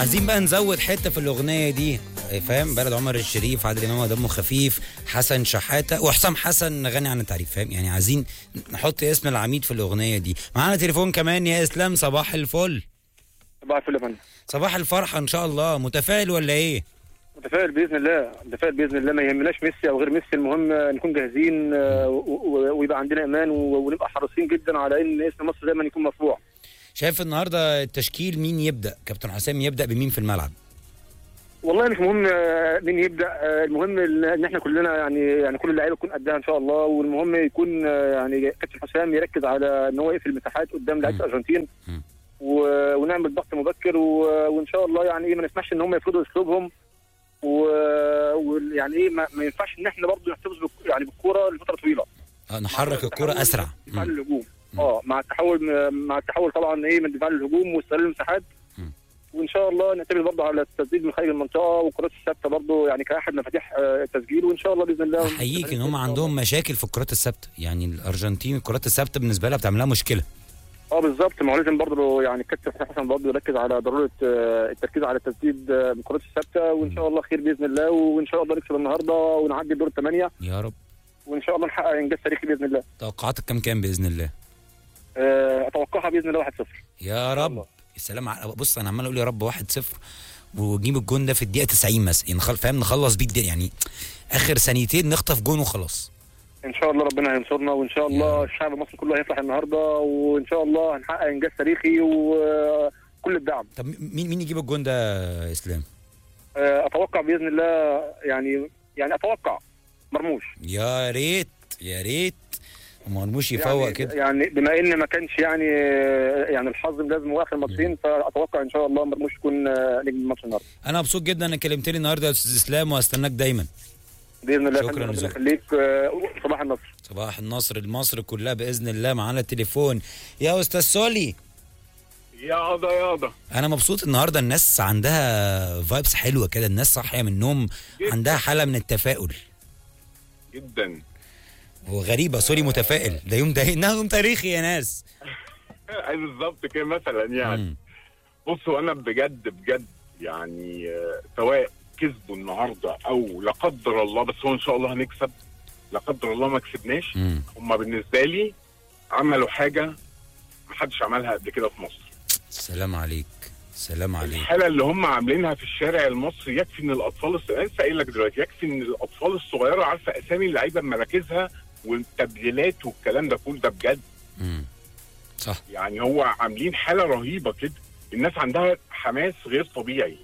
عايزين بقى نزود حته في الاغنيه دي فاهم بلد عمر الشريف عادل امام دمه خفيف حسن شحاته وحسام حسن غني عن التعريف فاهم يعني عايزين نحط اسم العميد في الاغنيه دي معانا تليفون كمان يا اسلام صباح الفل صباح الفل يا فندم صباح الفرحه ان شاء الله متفائل ولا ايه متفائل باذن الله متفائل باذن الله ما يهمناش ميسي او غير ميسي المهم نكون جاهزين آه، و- و- ويبقى عندنا ايمان و- ونبقى حريصين جدا على ان اسم مصر دايما يكون مرفوع شايف النهارده التشكيل مين يبدا كابتن حسام يبدا بمين في الملعب والله مش مهم آه، مين يبدا آه، المهم ان إن احنا كلنا يعني يعني كل اللعيبه تكون قدها ان شاء الله والمهم يكون آه، يعني كابتن حسام يركز على ان هو يقفل المساحات قدام لعيبه مم. الارجنتين مم. و- ونعمل ضغط مبكر و- وان شاء الله يعني ايه ما نسمحش ان هم يفرضوا اسلوبهم و- ويعني ايه ما, ما ينفعش ان احنا برضه نحتفظ بالك- يعني بالكوره لفتره طويله آه، نحرك الكره اسرع دفاع مم. للهجوم مم. اه مع التحول مع التحول طبعا ايه من الدفاع للهجوم واستغلال المساحات مم. وان شاء الله نعتمد برضه على التسديد من خارج المنطقه والكرات الثابته برضه يعني كاحد مفاتيح آه، التسجيل وان شاء الله باذن الله احييك ان هم عندهم مشاكل في الكرات الثابته يعني الارجنتين الكرات الثابته بالنسبه لها بتعمل لها مشكله اه بالظبط ما هو لازم برضه يعني الكابتن حسام حسن برضه يركز على ضروره آه، التركيز على التسديد آه، من الكرات الثابته وان شاء الله خير باذن الله وان شاء الله نكسب النهارده ونعدي دور الثمانيه يا رب وان شاء الله نحقق انجاز تاريخي باذن الله توقعاتك كام كام باذن الله آه، اتوقعها باذن الله 1-0 يا رب الله. السلام على بص انا عمال اقول يا رب 1 0 ونجيب الجون ده في الدقيقه 90 مثلا يعني نخل- فاهم نخلص بيه الدقيقة، يعني اخر ثانيتين نخطف جون وخلاص ان شاء الله ربنا هينصرنا وان شاء الله الشعب المصري كله هيفرح النهارده وان شاء الله هنحقق انجاز تاريخي وكل الدعم طب مين مين يجيب الجون ده يا اسلام آه، اتوقع باذن الله يعني يعني اتوقع مرموش يا ريت يا ريت مرموش يفوق يعني كده يعني بما ان ما كانش يعني يعني الحظ لازم اخر ماتشين فاتوقع ان شاء الله مرموش يكون آه، نجم الماتش النهارده انا مبسوط جدا انك كلمتني النهارده يا استاذ اسلام وهستناك دايما باذن الله يا شكراً فندم، ربنا لذوقك. يخليك آه، صباح النصر صباح النصر لمصر كلها باذن الله معانا التليفون يا استاذ سولي يا قضا يا قضا انا مبسوط النهارده الناس عندها فايبس حلوه كده الناس صاحيه من النوم جداً. عندها حاله من التفاؤل جدا وغريبه سوري متفائل ده يوم ده انه يوم تاريخي يا ناس أي بالظبط كده مثلا يعني مم. بصوا انا بجد بجد يعني آه، سواء كسبوا النهارده او لا قدر الله بس هو ان شاء الله هنكسب لا قدر الله ما كسبناش مم. هم بالنسبه لي عملوا حاجه محدش عملها قبل كده في مصر سلام عليك سلام عليك الحاله اللي هم عاملينها في الشارع المصري يكفي ان الاطفال الص- انا لسه قايل لك دلوقتي يكفي ان الاطفال الصغيره عارفه اسامي اللعيبه بمراكزها والتبديلات والكلام ده كله ده بجد مم. صح يعني هو عاملين حاله رهيبه كده الناس عندها حماس غير طبيعي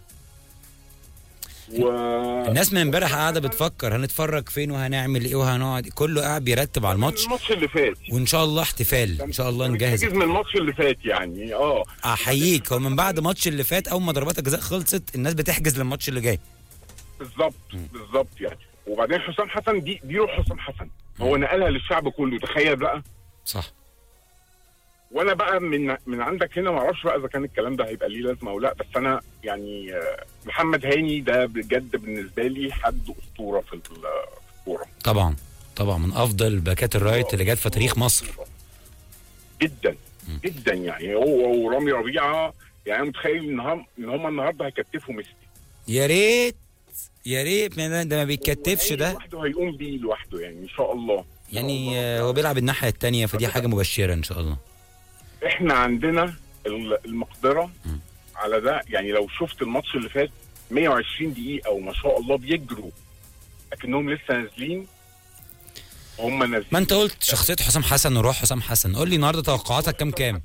و الناس من امبارح قاعده بتفكر هنتفرج فين وهنعمل ايه وهنقعد كله قاعد بيرتب على الماتش الماتش اللي فات وان شاء الله احتفال ان شاء الله نجهز نجهز من الماتش اللي فات يعني اه احييك هو من بعد ماتش اللي فات اول ما ضربات الجزاء خلصت الناس بتحجز للماتش اللي جاي بالظبط بالظبط يعني وبعدين حسام حسن دي دي روح حسام حسن هو نقلها للشعب كله تخيل بقى صح وانا بقى من من عندك هنا ما اعرفش بقى اذا كان الكلام ده هيبقى ليه لازمه او لا بس انا يعني آه، محمد هاني ده بجد بالنسبه لي حد اسطوره في ال- في الكوره طبعا طبعا من افضل باكات الرايت اللي جت في تاريخ مصر جدا مم. جدا يعني هو ورامي ربيعه يعني انا متخيل ان هم ان هم النهارده هيكتفوا ميسي يا ريت يا ريت ما ده- ده ما بيتكتفش ده لوحده هيقوم بيه لوحده يعني ان شاء الله يعني آه، هو بيلعب الناحيه التانية فدي حاجه مبشره ان شاء الله احنا عندنا ال- المقدره مم. على ده يعني لو شفت الماتش اللي فات 120 دقيقه وما شاء الله بيجروا لكنهم لسه نازلين هم نازلين ما انت قلت شخصيه حسام حسن وروح حسام حسن قول لي النهارده توقعاتك كام كام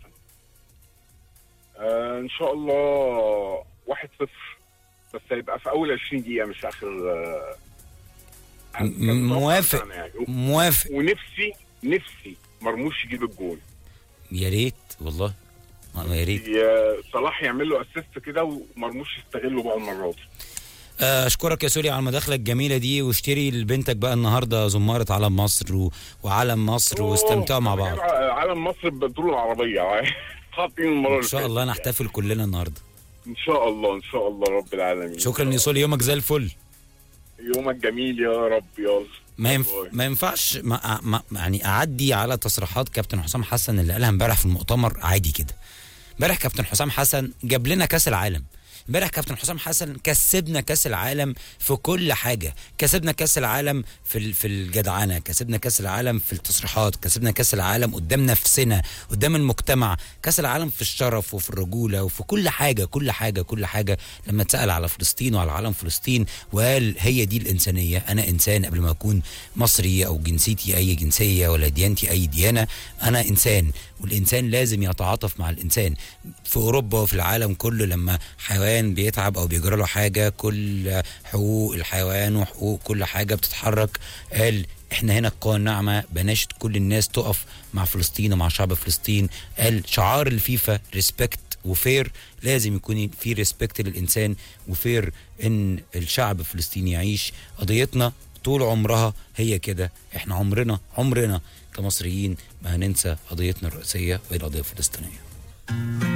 آه ان شاء الله 1-0 بس هيبقى في اول 20 دقيقه مش اخر آه م- موافق. يعني. موافق ونفسي نفسي مرموش يجيب الجول يا ريت والله ما- يا ريت يا صلاح يعمل له اسيست كده ومرموش يستغله بقى المره دي آه، اشكرك يا سوري على المداخله الجميله دي واشتري لبنتك بقى النهارده زماره علم مصر و... وعلم مصر واستمتعوا مع بعض علم مصر بالبطوله العربيه حاطين المره اللي ان شاء فاتت. الله نحتفل كلنا النهارده ان شاء الله ان شاء الله رب العالمين شكرا يا سوري يومك زي الفل يومك جميل يا رب يلا ما ينف... باي. ما ينفعش ما... ما... يعني اعدي على تصريحات كابتن حسام حسن اللي قالها امبارح في المؤتمر عادي كده امبارح كابتن حسام حسن جاب لنا كاس العالم امبارح كابتن حسام حسن كسبنا كاس العالم في كل حاجه كسبنا كاس العالم في ال- في الجدعنه كسبنا كاس العالم في التصريحات كسبنا كاس العالم قدام نفسنا قدام المجتمع كاس العالم في الشرف وفي الرجوله وفي كل حاجه كل حاجه كل حاجه لما اتسال على فلسطين وعلى علم فلسطين وقال هي دي الانسانيه انا انسان قبل ما اكون مصري او جنسيتي اي جنسيه ولا ديانتي اي ديانه انا انسان والانسان لازم يتعاطف مع الانسان في اوروبا وفي العالم كله لما حيوان بيتعب او بيجرى له حاجه كل حقوق الحيوان وحقوق كل حاجه بتتحرك قال احنا هنا القوى الناعمه بناشد كل الناس تقف مع فلسطين ومع شعب فلسطين قال شعار الفيفا ريسبكت وفير لازم يكون في ريسبكت للانسان وفير ان الشعب الفلسطيني يعيش قضيتنا طول عمرها هي كده احنا عمرنا عمرنا كمصريين ما هننسى قضيتنا الرئيسيه وهي القضيه الفلسطينيه